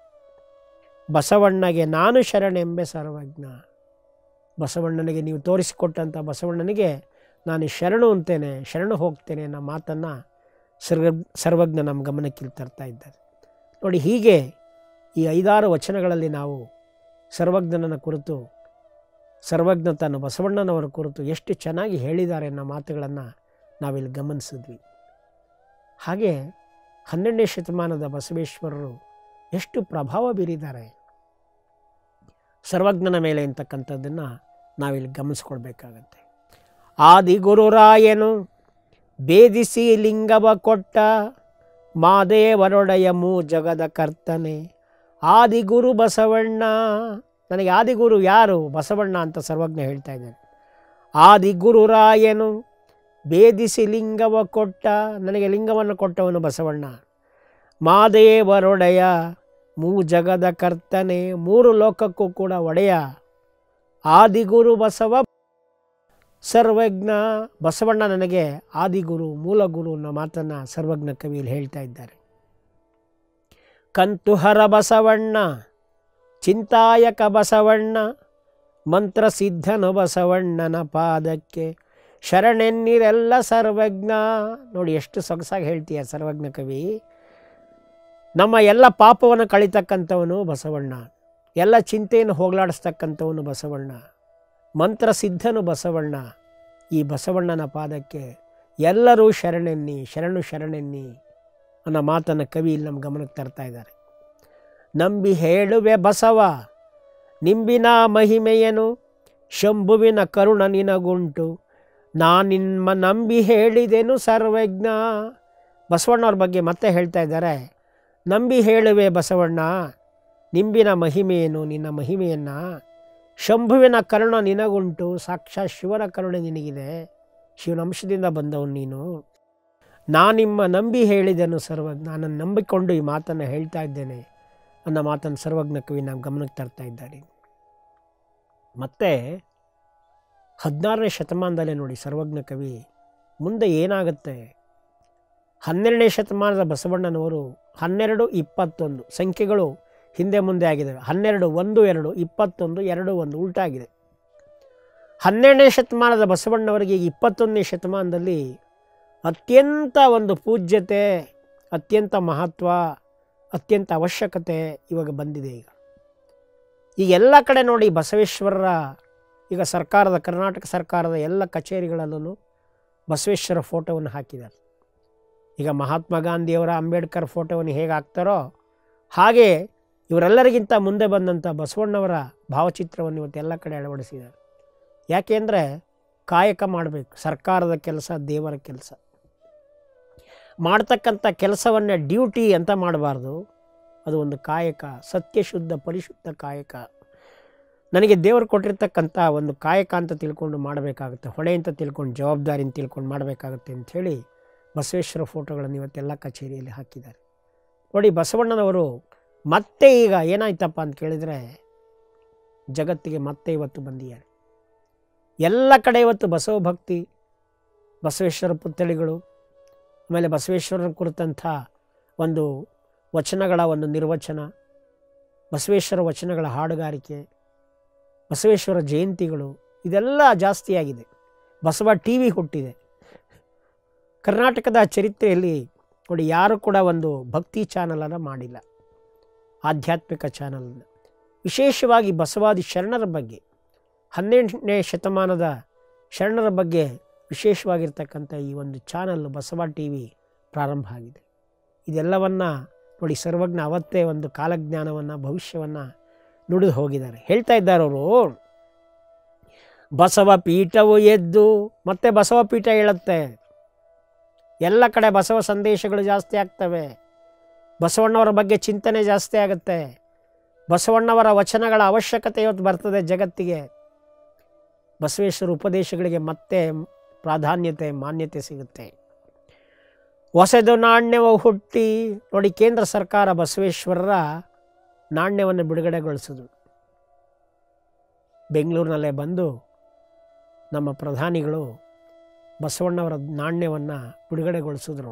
ಬಸವಣ್ಣಗೆ ನಾನು ಶರಣೆಂಬೆ ಸರ್ವಜ್ಞ ಬಸವಣ್ಣನಿಗೆ ನೀವು ತೋರಿಸಿಕೊಟ್ಟಂಥ ಬಸವಣ್ಣನಿಗೆ ನಾನು ಶರಣು ಅಂತೇನೆ ಶರಣು ಹೋಗ್ತೇನೆ ಅನ್ನೋ ಮಾತನ್ನು ಸರ್ವ ಸರ್ವಜ್ಞ ನಮ್ಮ ಗಮನಕ್ಕೆ ತರ್ತಾ ಇದ್ದಾರೆ ನೋಡಿ ಹೀಗೆ ಈ ಐದಾರು ವಚನಗಳಲ್ಲಿ ನಾವು ಸರ್ವಜ್ಞನನ ಕುರಿತು ಸರ್ವಜ್ಞ ತನ್ನ ಬಸವಣ್ಣನವರ ಕುರಿತು ಎಷ್ಟು ಚೆನ್ನಾಗಿ ಹೇಳಿದ್ದಾರೆ ಅನ್ನೋ ಮಾತುಗಳನ್ನು ನಾವಿಲ್ಲಿ ಗಮನಿಸಿದ್ವಿ ಹಾಗೆ ಹನ್ನೆರಡನೇ ಶತಮಾನದ ಬಸವೇಶ್ವರರು ಎಷ್ಟು ಪ್ರಭಾವ ಬೀರಿದ್ದಾರೆ ಸರ್ವಜ್ಞನ ಮೇಲೆ ಅಂತಕ್ಕಂಥದ್ದನ್ನು ನಾವಿಲ್ಲಿ ಗಮನಿಸ್ಕೊಳ್ಬೇಕಾಗತ್ತೆ ಆದಿಗುರುರಾಯನು ಭೇದಿಸಿ ಲಿಂಗವ ಕೊಟ್ಟ ಮಾದೇವರೊಡೆಯ ಮೂ ಜಗದ ಕರ್ತನೆ ಆದಿಗುರು ಬಸವಣ್ಣ ನನಗೆ ಆದಿಗುರು ಯಾರು ಬಸವಣ್ಣ ಅಂತ ಸರ್ವಜ್ಞ ಹೇಳ್ತಾ ಇದ್ದಾನೆ ಆದಿಗುರುರಾಯನು ಭೇದಿಸಿ ಲಿಂಗವ ಕೊಟ್ಟ ನನಗೆ ಲಿಂಗವನ್ನು ಕೊಟ್ಟವನು ಬಸವಣ್ಣ ಮಾದೇವರೊಡೆಯ ಮೂ ಜಗದ ಕರ್ತನೆ ಮೂರು ಲೋಕಕ್ಕೂ ಕೂಡ ಒಡೆಯ ಆದಿಗುರು ಬಸವ ಸರ್ವಜ್ಞ ಬಸವಣ್ಣ ನನಗೆ ಆದಿಗುರು ಮೂಲಗುರು ಅನ್ನೋ ಮಾತನ್ನು ಸರ್ವಜ್ಞ ಕವಿಯಲ್ಲಿ ಹೇಳ್ತಾ ಇದ್ದಾರೆ ಕಂತುಹರ ಬಸವಣ್ಣ ಚಿಂತಾಯಕ ಬಸವಣ್ಣ ಮಂತ್ರಸಿದ್ಧನು ಬಸವಣ್ಣನ ಪಾದಕ್ಕೆ ಶರಣೆನ್ನಿರೆಲ್ಲ ಸರ್ವಜ್ಞ ನೋಡಿ ಎಷ್ಟು ಸೊಗಸಾಗಿ ಹೇಳ್ತೀಯ ಸರ್ವಜ್ಞ ಕವಿ ನಮ್ಮ ಎಲ್ಲ ಪಾಪವನ್ನು ಕಳಿತಕ್ಕಂಥವನು ಬಸವಣ್ಣ ಎಲ್ಲ ಚಿಂತೆಯನ್ನು ಹೋಗಲಾಡಿಸ್ತಕ್ಕಂಥವನು ಬಸವಣ್ಣ ಮಂತ್ರಸಿದ್ಧನು ಬಸವಣ್ಣ ಈ ಬಸವಣ್ಣನ ಪಾದಕ್ಕೆ ಎಲ್ಲರೂ ಶರಣೆನ್ನಿ ಶರಣು ಶರಣೆನ್ನಿ ಅನ್ನೋ ಮಾತನ್ನು ಕವಿ ಇಲ್ಲಿ ನಮ್ಮ ಗಮನಕ್ಕೆ ತರ್ತಾ ಇದ್ದಾರೆ ನಂಬಿ ಹೇಳುವೆ ಬಸವ ನಿಂಬಿನ ಮಹಿಮೆಯನು ಶಂಭುವಿನ ಕರುಣ ನಿನಗುಂಟು ನಾನಿಮ್ಮ ನಂಬಿ ಹೇಳಿದೆನು ಸರ್ವಜ್ಞ ಬಸವಣ್ಣವ್ರ ಬಗ್ಗೆ ಮತ್ತೆ ಹೇಳ್ತಾ ಇದ್ದಾರೆ ನಂಬಿ ಹೇಳುವೆ ಬಸವಣ್ಣ ನಿಂಬಿನ ಮಹಿಮೆಯೇನು ನಿನ್ನ ಮಹಿಮೆಯನ್ನು ಶಂಭುವಿನ ಕರುಣ ನಿನಗುಂಟು ಸಾಕ್ಷಾತ್ ಶಿವನ ಕರುಣೆ ನಿನಗಿದೆ ಶಿವನ ಅಂಶದಿಂದ ಬಂದವನು ನೀನು ನಾನಿಮ್ಮ ನಂಬಿ ಹೇಳಿದೆನು ಸರ್ವಜ್ಞ ನಾನನ್ನು ನಂಬಿಕೊಂಡು ಈ ಮಾತನ್ನು ಹೇಳ್ತಾ ಇದ್ದೇನೆ ಅನ್ನೋ ಮಾತನ್ನು ಸರ್ವಜ್ಞ ಕವಿ ನಾವು ಗಮನಕ್ಕೆ ತರ್ತಾ ಇದ್ದಾರೆ ಮತ್ತು ಹದಿನಾರನೇ ಶತಮಾನದಲ್ಲೇ ನೋಡಿ ಸರ್ವಜ್ಞ ಕವಿ ಮುಂದೆ ಏನಾಗುತ್ತೆ ಹನ್ನೆರಡನೇ ಶತಮಾನದ ಬಸವಣ್ಣನವರು ಹನ್ನೆರಡು ಇಪ್ಪತ್ತೊಂದು ಸಂಖ್ಯೆಗಳು ಹಿಂದೆ ಮುಂದೆ ಆಗಿದೆ ಹನ್ನೆರಡು ಒಂದು ಎರಡು ಇಪ್ಪತ್ತೊಂದು ಎರಡು ಒಂದು ಉಲ್ಟಾಗಿದೆ ಹನ್ನೆರಡನೇ ಶತಮಾನದ ಬಸವಣ್ಣವರಿಗೆ ಈಗ ಇಪ್ಪತ್ತೊಂದನೇ ಶತಮಾನದಲ್ಲಿ ಅತ್ಯಂತ ಒಂದು ಪೂಜ್ಯತೆ ಅತ್ಯಂತ ಮಹತ್ವ ಅತ್ಯಂತ ಅವಶ್ಯಕತೆ ಇವಾಗ ಬಂದಿದೆ ಈಗ ಈಗ ಎಲ್ಲ ಕಡೆ ನೋಡಿ ಬಸವೇಶ್ವರರ ಈಗ ಸರ್ಕಾರದ ಕರ್ನಾಟಕ ಸರ್ಕಾರದ ಎಲ್ಲ ಕಚೇರಿಗಳಲ್ಲೂ ಬಸವೇಶ್ವರ ಫೋಟೋವನ್ನು ಹಾಕಿದ್ದಾರೆ ಈಗ ಮಹಾತ್ಮ ಗಾಂಧಿಯವರ ಅಂಬೇಡ್ಕರ್ ಫೋಟೋವನ್ನು ಹೇಗೆ ಹಾಕ್ತಾರೋ ಹಾಗೆ ಇವರೆಲ್ಲರಿಗಿಂತ ಮುಂದೆ ಬಂದಂಥ ಬಸವಣ್ಣವರ ಭಾವಚಿತ್ರವನ್ನು ಇವತ್ತು ಎಲ್ಲ ಕಡೆ ಅಳವಡಿಸಿದ್ದಾರೆ ಯಾಕೆಂದರೆ ಕಾಯಕ ಮಾಡಬೇಕು ಸರ್ಕಾರದ ಕೆಲಸ ದೇವರ ಕೆಲಸ ಮಾಡ್ತಕ್ಕಂಥ ಕೆಲಸವನ್ನೇ ಡ್ಯೂಟಿ ಅಂತ ಮಾಡಬಾರ್ದು ಅದು ಒಂದು ಕಾಯಕ ಸತ್ಯಶುದ್ಧ ಪರಿಶುದ್ಧ ಕಾಯಕ ನನಗೆ ದೇವರು ಕೊಟ್ಟಿರ್ತಕ್ಕಂಥ ಒಂದು ಕಾಯಕ ಅಂತ ತಿಳ್ಕೊಂಡು ಮಾಡಬೇಕಾಗುತ್ತೆ ಹೊಣೆ ಅಂತ ತಿಳ್ಕೊಂಡು ಜವಾಬ್ದಾರಿ ಅಂತ ತಿಳ್ಕೊಂಡು ಮಾಡಬೇಕಾಗುತ್ತೆ ಅಂಥೇಳಿ ಬಸವೇಶ್ವರ ಫೋಟೋಗಳನ್ನು ಇವತ್ತೆಲ್ಲ ಕಚೇರಿಯಲ್ಲಿ ಹಾಕಿದ್ದಾರೆ ನೋಡಿ ಬಸವಣ್ಣನವರು ಮತ್ತೆ ಈಗ ಏನಾಯ್ತಪ್ಪ ಅಂತ ಕೇಳಿದರೆ ಜಗತ್ತಿಗೆ ಮತ್ತೆ ಇವತ್ತು ಬಂದಿದ್ದಾರೆ ಎಲ್ಲ ಕಡೆ ಇವತ್ತು ಬಸವ ಭಕ್ತಿ ಬಸವೇಶ್ವರ ಪುತ್ಥಳಿಗಳು ಆಮೇಲೆ ಬಸವೇಶ್ವರನ ಕುರಿತಂಥ ಒಂದು ವಚನಗಳ ಒಂದು ನಿರ್ವಚನ ಬಸವೇಶ್ವರ ವಚನಗಳ ಹಾಡುಗಾರಿಕೆ ಬಸವೇಶ್ವರ ಜಯಂತಿಗಳು ಇದೆಲ್ಲ ಜಾಸ್ತಿಯಾಗಿದೆ ಬಸವ ಟಿ ವಿ ಹುಟ್ಟಿದೆ ಕರ್ನಾಟಕದ ಚರಿತ್ರೆಯಲ್ಲಿ ನೋಡಿ ಯಾರು ಕೂಡ ಒಂದು ಭಕ್ತಿ ಚಾನಲನ್ನು ಮಾಡಿಲ್ಲ ಆಧ್ಯಾತ್ಮಿಕ ಚಾನಲನ್ನು ವಿಶೇಷವಾಗಿ ಬಸವಾದಿ ಶರಣರ ಬಗ್ಗೆ ಹನ್ನೆರಡನೇ ಶತಮಾನದ ಶರಣರ ಬಗ್ಗೆ ವಿಶೇಷವಾಗಿರ್ತಕ್ಕಂಥ ಈ ಒಂದು ಚಾನಲ್ ಬಸವ ಟಿ ವಿ ಪ್ರಾರಂಭ ಆಗಿದೆ ಇದೆಲ್ಲವನ್ನು ನೋಡಿ ಸರ್ವಜ್ಞ ಅವತ್ತೇ ಒಂದು ಕಾಲಜ್ಞಾನವನ್ನು ಭವಿಷ್ಯವನ್ನು ನುಡಿದು ಹೋಗಿದ್ದಾರೆ ಹೇಳ್ತಾ ಇದ್ದಾರೆ ಅವರು ಬಸವ ಪೀಠವು ಎದ್ದು ಮತ್ತೆ ಬಸವ ಪೀಠ ಹೇಳುತ್ತೆ ಎಲ್ಲ ಕಡೆ ಬಸವ ಸಂದೇಶಗಳು ಜಾಸ್ತಿ ಆಗ್ತವೆ ಬಸವಣ್ಣವರ ಬಗ್ಗೆ ಚಿಂತನೆ ಜಾಸ್ತಿ ಆಗುತ್ತೆ ಬಸವಣ್ಣವರ ವಚನಗಳ ಅವಶ್ಯಕತೆ ಇವತ್ತು ಬರ್ತದೆ ಜಗತ್ತಿಗೆ ಬಸವೇಶ್ವರ ಉಪದೇಶಗಳಿಗೆ ಮತ್ತೆ ಪ್ರಾಧಾನ್ಯತೆ ಮಾನ್ಯತೆ ಸಿಗುತ್ತೆ ಹೊಸದು ನಾಣ್ಯವು ಹುಟ್ಟಿ ನೋಡಿ ಕೇಂದ್ರ ಸರ್ಕಾರ ಬಸವೇಶ್ವರರ ನಾಣ್ಯವನ್ನು ಬಿಡುಗಡೆಗೊಳಿಸಿದ್ರು ಬೆಂಗಳೂರಿನಲ್ಲೇ ಬಂದು ನಮ್ಮ ಪ್ರಧಾನಿಗಳು ಬಸವಣ್ಣವರ ನಾಣ್ಯವನ್ನು ಬಿಡುಗಡೆಗೊಳಿಸಿದ್ರು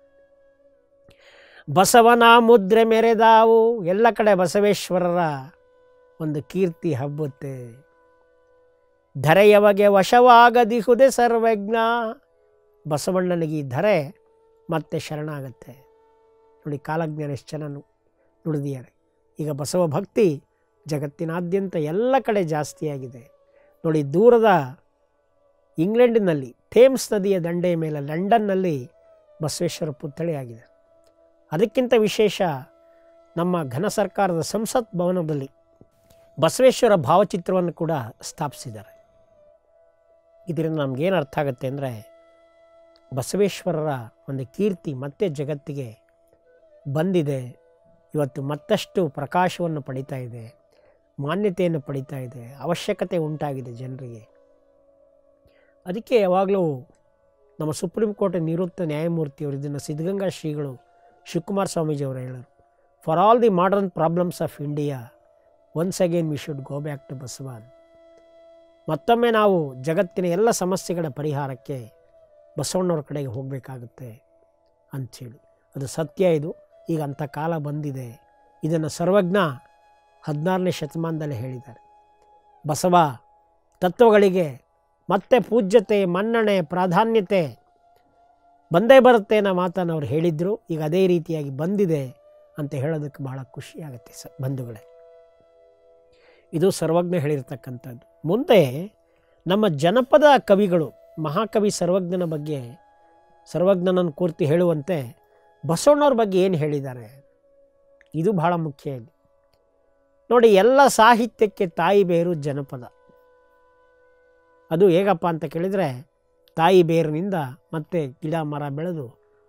ಬಸವನ ಮುದ್ರೆ ಮೆರೆದಾವು ಎಲ್ಲ ಕಡೆ ಬಸವೇಶ್ವರರ ಒಂದು ಕೀರ್ತಿ ಹಬ್ಬುತ್ತೆ ಧರೆಯವಗೆ ವಶವಾಗದಿಹುದೆ ಸರ್ವಜ್ಞ ಬಸವಣ್ಣನಿಗೆ ಈ ಧರೆ ಮತ್ತೆ ಶರಣಾಗತ್ತೆ ನೋಡಿ ಕಾಲಜ್ಞಾನ ಎಷ್ಟು ಜನ ನುಡಿದಿದ್ದಾರೆ ಈಗ ಬಸವ ಭಕ್ತಿ ಜಗತ್ತಿನಾದ್ಯಂತ ಎಲ್ಲ ಕಡೆ ಜಾಸ್ತಿಯಾಗಿದೆ ನೋಡಿ ದೂರದ ಇಂಗ್ಲೆಂಡಿನಲ್ಲಿ ಥೇಮ್ಸ್ ನದಿಯ ದಂಡೆಯ ಮೇಲೆ ಲಂಡನ್ನಲ್ಲಿ ಬಸವೇಶ್ವರ ಪುತ್ಥಳಿ ಆಗಿದೆ ಅದಕ್ಕಿಂತ ವಿಶೇಷ ನಮ್ಮ ಘನ ಸರ್ಕಾರದ ಸಂಸತ್ ಭವನದಲ್ಲಿ ಬಸವೇಶ್ವರ ಭಾವಚಿತ್ರವನ್ನು ಕೂಡ ಸ್ಥಾಪಿಸಿದ್ದಾರೆ ಇದರಿಂದ ನಮಗೇನು ಅರ್ಥ ಆಗುತ್ತೆ ಅಂದರೆ ಬಸವೇಶ್ವರರ ಒಂದು ಕೀರ್ತಿ ಮತ್ತೆ ಜಗತ್ತಿಗೆ ಬಂದಿದೆ ಇವತ್ತು ಮತ್ತಷ್ಟು ಪ್ರಕಾಶವನ್ನು ಪಡಿತಾ ಇದೆ ಮಾನ್ಯತೆಯನ್ನು ಪಡಿತಾ ಇದೆ ಅವಶ್ಯಕತೆ ಉಂಟಾಗಿದೆ ಜನರಿಗೆ ಅದಕ್ಕೆ ಯಾವಾಗಲೂ ನಮ್ಮ ಸುಪ್ರೀಂ ಕೋರ್ಟ್ ನಿವೃತ್ತ ನ್ಯಾಯಮೂರ್ತಿಯವರು ಇದನ್ನು ಸಿದ್ಧಗಂಗಾ ಶ್ರೀಗಳು ಶಿವಕುಮಾರ್ ಸ್ವಾಮೀಜಿಯವರು ಹೇಳೋರು for all the modern problems of India once again we should go back to Basavan ಮತ್ತೊಮ್ಮೆ ನಾವು ಜಗತ್ತಿನ ಎಲ್ಲ ಸಮಸ್ಯೆಗಳ ಪರಿಹಾರಕ್ಕೆ ಬಸವಣ್ಣವ್ರ ಕಡೆಗೆ ಹೋಗಬೇಕಾಗುತ್ತೆ ಅಂಥೇಳಿ ಅದು ಸತ್ಯ ಇದು ಈಗ ಅಂಥ ಕಾಲ ಬಂದಿದೆ ಇದನ್ನು ಸರ್ವಜ್ಞ ಹದಿನಾರನೇ ಶತಮಾನದಲ್ಲಿ ಹೇಳಿದ್ದಾರೆ ಬಸವ ತತ್ವಗಳಿಗೆ ಮತ್ತೆ ಪೂಜ್ಯತೆ ಮನ್ನಣೆ ಪ್ರಾಧಾನ್ಯತೆ ಬಂದೇ ಬರುತ್ತೆ ಅನ್ನೋ ಮಾತನ್ನು ಅವ್ರು ಹೇಳಿದ್ರು ಈಗ ಅದೇ ರೀತಿಯಾಗಿ ಬಂದಿದೆ ಅಂತ ಹೇಳೋದಕ್ಕೆ ಬಹಳ ಖುಷಿಯಾಗುತ್ತೆ ಸ ಬಂಧುಗಳೇ ಇದು ಸರ್ವಜ್ಞ ಹೇಳಿರ್ತಕ್ಕಂಥದ್ದು ಮುಂದೆ ನಮ್ಮ ಜನಪದ ಕವಿಗಳು ಮಹಾಕವಿ ಸರ್ವಜ್ಞನ ಬಗ್ಗೆ ಸರ್ವಜ್ಞನನ್ನು ಕೂರ್ತಿ ಹೇಳುವಂತೆ ಬಸವಣ್ಣವ್ರ ಬಗ್ಗೆ ಏನು ಹೇಳಿದ್ದಾರೆ ಇದು ಬಹಳ ಮುಖ್ಯ ಇದೆ ನೋಡಿ ಎಲ್ಲ ಸಾಹಿತ್ಯಕ್ಕೆ ತಾಯಿ ಬೇರು ಜನಪದ ಅದು ಹೇಗಪ್ಪ ಅಂತ ಕೇಳಿದರೆ ತಾಯಿ ಬೇರಿನಿಂದ ಮತ್ತೆ ಗಿಡ ಮರ ಬೆಳೆದು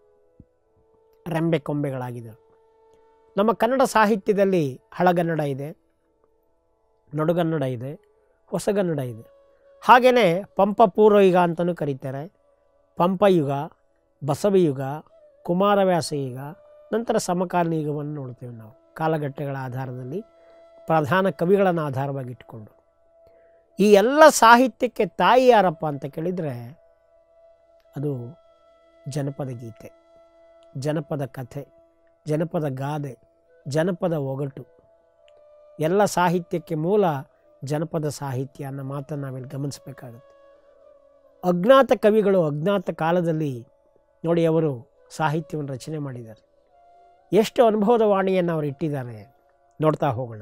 ರೆಂಬೆ ಕೊಂಬೆಗಳಾಗಿದೆ ನಮ್ಮ ಕನ್ನಡ ಸಾಹಿತ್ಯದಲ್ಲಿ ಹಳಗನ್ನಡ ಇದೆ ನಡುಗನ್ನಡ ಇದೆ ಹೊಸಗನ್ನಡ ಇದೆ ಹಾಗೆಯೇ ಪಂಪ ಪೂರ್ವಯುಗ ಅಂತಲೂ ಕರೀತಾರೆ ಪಂಪಯುಗ ಬಸವಯುಗ ಕುಮಾರವ್ಯಾಸ ಯುಗ ನಂತರ ಸಮಕಾಲೀನ ಯುಗವನ್ನು ನೋಡ್ತೇವೆ ನಾವು ಕಾಲಘಟ್ಟಗಳ ಆಧಾರದಲ್ಲಿ ಪ್ರಧಾನ ಕವಿಗಳನ್ನು ಆಧಾರವಾಗಿ ಇಟ್ಟುಕೊಂಡು ಈ ಎಲ್ಲ ಸಾಹಿತ್ಯಕ್ಕೆ ತಾಯಿ ಯಾರಪ್ಪ ಅಂತ ಕೇಳಿದರೆ ಅದು ಜನಪದ ಗೀತೆ ಜನಪದ ಕಥೆ ಜನಪದ ಗಾದೆ ಜನಪದ ಒಗಟು ಎಲ್ಲ ಸಾಹಿತ್ಯಕ್ಕೆ ಮೂಲ ಜನಪದ ಸಾಹಿತ್ಯ ಅನ್ನೋ ಮಾತನ್ನು ನಾವಿಲ್ಲಿ ಗಮನಿಸಬೇಕಾಗುತ್ತೆ ಅಜ್ಞಾತ ಕವಿಗಳು ಅಜ್ಞಾತ ಕಾಲದಲ್ಲಿ ನೋಡಿ ಅವರು ಸಾಹಿತ್ಯವನ್ನು ರಚನೆ ಮಾಡಿದ್ದಾರೆ ಎಷ್ಟು ಅನುಭವದ ವಾಣಿಯನ್ನು ಅವರು ಇಟ್ಟಿದ್ದಾರೆ ನೋಡ್ತಾ ಹೋಗೋಣ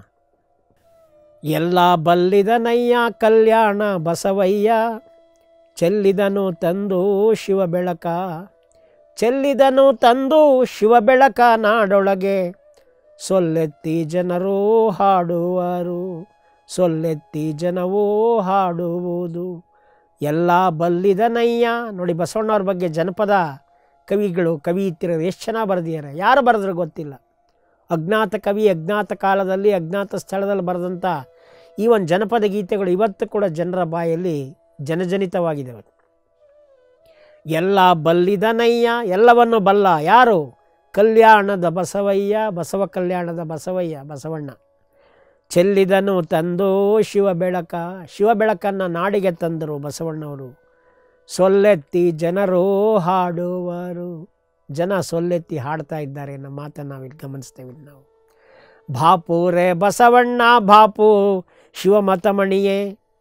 ಎಲ್ಲ ಬಲ್ಲಿದನಯ್ಯ ಕಲ್ಯಾಣ ಬಸವಯ್ಯ ಚೆಲ್ಲಿದನು ತಂದು ಶಿವ ಬೆಳಕ ಚೆಲ್ಲಿದನು ತಂದು ಶಿವ ಬೆಳಕ ನಾಡೊಳಗೆ ಸೊಲ್ಲೆತ್ತಿ ಜನರು ಹಾಡುವರು ಸೊಲ್ಲೆತ್ತಿ ಜನವೂ ಹಾಡುವುದು ಎಲ್ಲ ಬಲ್ಲಿದನಯ್ಯ ನೋಡಿ ಬಸವಣ್ಣವ್ರ ಬಗ್ಗೆ ಜನಪದ ಕವಿಗಳು ಕವಿಯತ್ತಿರೋರು ಎಷ್ಟು ಚೆನ್ನಾಗಿ ಬರೆದಿದ್ದಾರೆ ಯಾರು ಬರೆದ್ರು ಗೊತ್ತಿಲ್ಲ ಅಜ್ಞಾತ ಕವಿ ಅಜ್ಞಾತ ಕಾಲದಲ್ಲಿ ಅಜ್ಞಾತ ಸ್ಥಳದಲ್ಲಿ ಬರೆದಂಥ ಈ ಒಂದು ಜನಪದ ಗೀತೆಗಳು ಇವತ್ತು ಕೂಡ ಜನರ ಬಾಯಲ್ಲಿ ಜನಜನಿತವಾಗಿದ್ದಾವೆ ಎಲ್ಲ ಬಲ್ಲಿದನಯ್ಯ ಎಲ್ಲವನ್ನು ಬಲ್ಲ ಯಾರು ಕಲ್ಯಾಣದ ಬಸವಯ್ಯ ಬಸವ ಕಲ್ಯಾಣದ ಬಸವಯ್ಯ ಬಸವಣ್ಣ ಚೆಲ್ಲಿದನು ತಂದು ಶಿವ ಬೆಳಕ ಶಿವ ಬೆಳಕನ್ನು ನಾಡಿಗೆ ತಂದರು ಬಸವಣ್ಣವರು ಸೊಲ್ಲೆತ್ತಿ ಜನರು ಹಾಡುವರು ಜನ ಸೊಲ್ಲೆತ್ತಿ ಹಾಡ್ತಾ ಇದ್ದಾರೆ ನಮ್ಮ ಮಾತನ್ನು ನಾವಿಲ್ಲಿ ಗಮನಿಸ್ತೇವೆ ಇಲ್ಲಿ ನಾವು ಬಾಪು ರೇ ಬಸವಣ್ಣ ಬಾಪು ಶಿವಮತಮಣಿಯೇ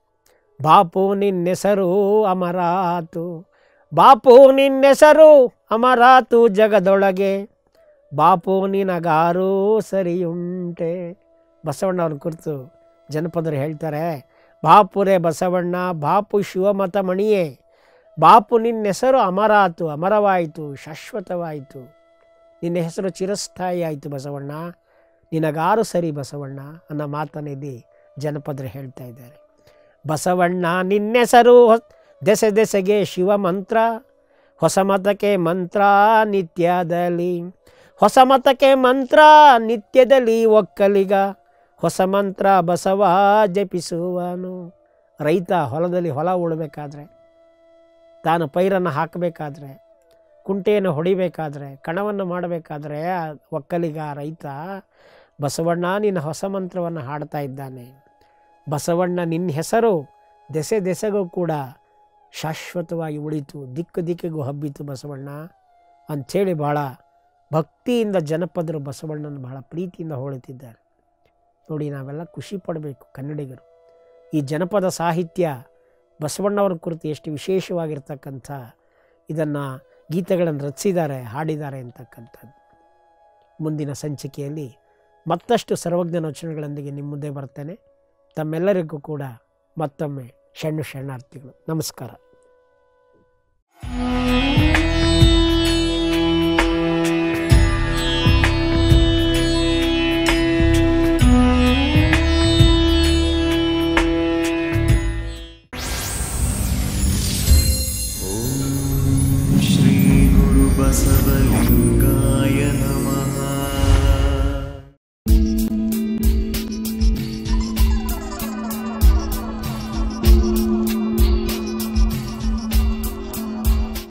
ಬಾಪು ನಿನ್ನೆಸರು ಅಮರಾತು ಬಾಪು ನಿನ್ನೆಸರು ಅಮರಾತು ಜಗದೊಳಗೆ ಬಾಪು ನಿನಗಾರು ಸರಿಯುಂಟೆ ಬಸವಣ್ಣವ್ರ ಕುರಿತು ಜನಪದರು ಹೇಳ್ತಾರೆ ಬಾಪುರೇ ಬಸವಣ್ಣ ಬಾಪು ಶಿವಮತ ಮಣಿಯೇ ಬಾಪು ನಿನ್ನ ಹೆಸರು ಅಮರಾತು ಅಮರವಾಯಿತು ಶಾಶ್ವತವಾಯಿತು ನಿನ್ನ ಹೆಸರು ಚಿರಸ್ಥಾಯಿ ಆಯಿತು ಬಸವಣ್ಣ ನಿನಗಾರು ಸರಿ ಬಸವಣ್ಣ ಅನ್ನೋ ಮಾತನ್ನು ಇಲ್ಲಿ ಜನಪದರು ಹೇಳ್ತಾ ಇದ್ದಾರೆ ಬಸವಣ್ಣ ನಿನ್ನೆಸರು ಹೊಸ್- ದೆಸೆ ದೆಸೆಗೆ ಶಿವ ಮಂತ್ರ ಹೊಸ ಮತಕ್ಕೆ ಮಂತ್ರ ನಿತ್ಯದಲ್ಲಿ ಹೊಸ ಮತಕ್ಕೆ ಮಂತ್ರ ನಿತ್ಯದಲ್ಲಿ ಒಕ್ಕಲಿಗ ಹೊಸ ಮಂತ್ರ ಬಸವ ಜಪಿಸುವನು ರೈತ ಹೊಲದಲ್ಲಿ ಹೊಲ ಉಳಬೇಕಾದ್ರೆ ತಾನು ಪೈರನ್ನು ಹಾಕಬೇಕಾದ್ರೆ ಕುಂಟೆಯನ್ನು ಹೊಡಿಬೇಕಾದ್ರೆ ಕಣವನ್ನು ಮಾಡಬೇಕಾದ್ರೆ ಆ ಒಕ್ಕಲಿಗ ರೈತ ಬಸವಣ್ಣ ನಿನ್ನ ಹೊಸ ಮಂತ್ರವನ್ನು ಹಾಡ್ತಾ ಇದ್ದಾನೆ ಬಸವಣ್ಣ ನಿನ್ನ ಹೆಸರು ದೆಸೆ ದೆಸೆಗೂ ಕೂಡ ಶಾಶ್ವತವಾಗಿ ಉಳಿತು ದಿಕ್ಕು ದಿಕ್ಕಿಗೂ ಹಬ್ಬಿತು ಬಸವಣ್ಣ ಅಂಥೇಳಿ ಭಾಳ ಭಕ್ತಿಯಿಂದ ಜನಪದರು ಬಸವಣ್ಣನ ಬಹಳ ಪ್ರೀತಿಯಿಂದ ಹೊಳುತ್ತಿದ್ದಾರೆ ನೋಡಿ ನಾವೆಲ್ಲ ಖುಷಿ ಪಡಬೇಕು ಕನ್ನಡಿಗರು ಈ ಜನಪದ ಸಾಹಿತ್ಯ ಬಸವಣ್ಣವರ ಕುರಿತು ಎಷ್ಟು ವಿಶೇಷವಾಗಿರ್ತಕ್ಕಂಥ ಇದನ್ನು ಗೀತೆಗಳನ್ನು ರಚಿಸಿದ್ದಾರೆ ಹಾಡಿದ್ದಾರೆ ಅಂತಕ್ಕಂಥದ್ದು ಮುಂದಿನ ಸಂಚಿಕೆಯಲ್ಲಿ ಮತ್ತಷ್ಟು ಸರ್ವಜ್ಞನ ವಚನಗಳೊಂದಿಗೆ ನಿಮ್ಮ ಮುಂದೆ ಬರ್ತೇನೆ ತಮ್ಮೆಲ್ಲರಿಗೂ ಕೂಡ ಮತ್ತೊಮ್ಮೆ ಶಣ್ಣು ಶರಣಾರ್ಥಿಗಳು ನಮಸ್ಕಾರ श्रीगुरुबसवलिं